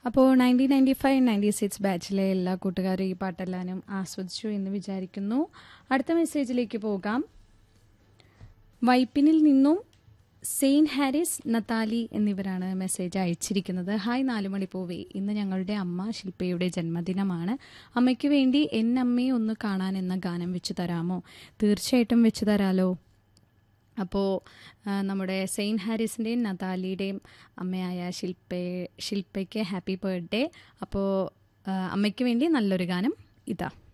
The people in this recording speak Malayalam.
അപ്പോൾ nineteen ninety five ninety six ബാച്ചിലെ എല്ലാ കൂട്ടുകാരും ഈ പാട്ടെല്ലാനും ആസ്വദിച്ചു എന്ന് വിചാരിക്കുന്നു അടുത്ത മെസ്സേജിലേക്ക് പോകാം വൈപ്പിനിൽ നിന്നും സെയിൻ ഹാരിസ് നത്താലി എന്നിവരാണ് മെസ്സേജ് അയച്ചിരിക്കുന്നത് ഹായ് നാലുമണി പൂവേ ഇന്ന് ഞങ്ങളുടെ അമ്മ ശില്പയുടെ ജന്മദിനമാണ് അമ്മയ്ക്ക് വേണ്ടി എന്നമ്മയെ ഒന്ന് കാണാൻ എന്ന ഗാനം വെച്ച് തരാമോ തീർച്ചയായിട്ടും വെച്ച് തരാലോ അപ്പോൾ നമ്മുടെ സെയിൻ ഹാരിസിൻ്റെയും നതാലിയുടെയും അമ്മയായ ശില്പയെ ശില്പയ്ക്ക് ഹാപ്പി ബർത്ത്ഡേ അപ്പോൾ അമ്മയ്ക്ക് വേണ്ടി നല്ലൊരു ഗാനം ഇതാ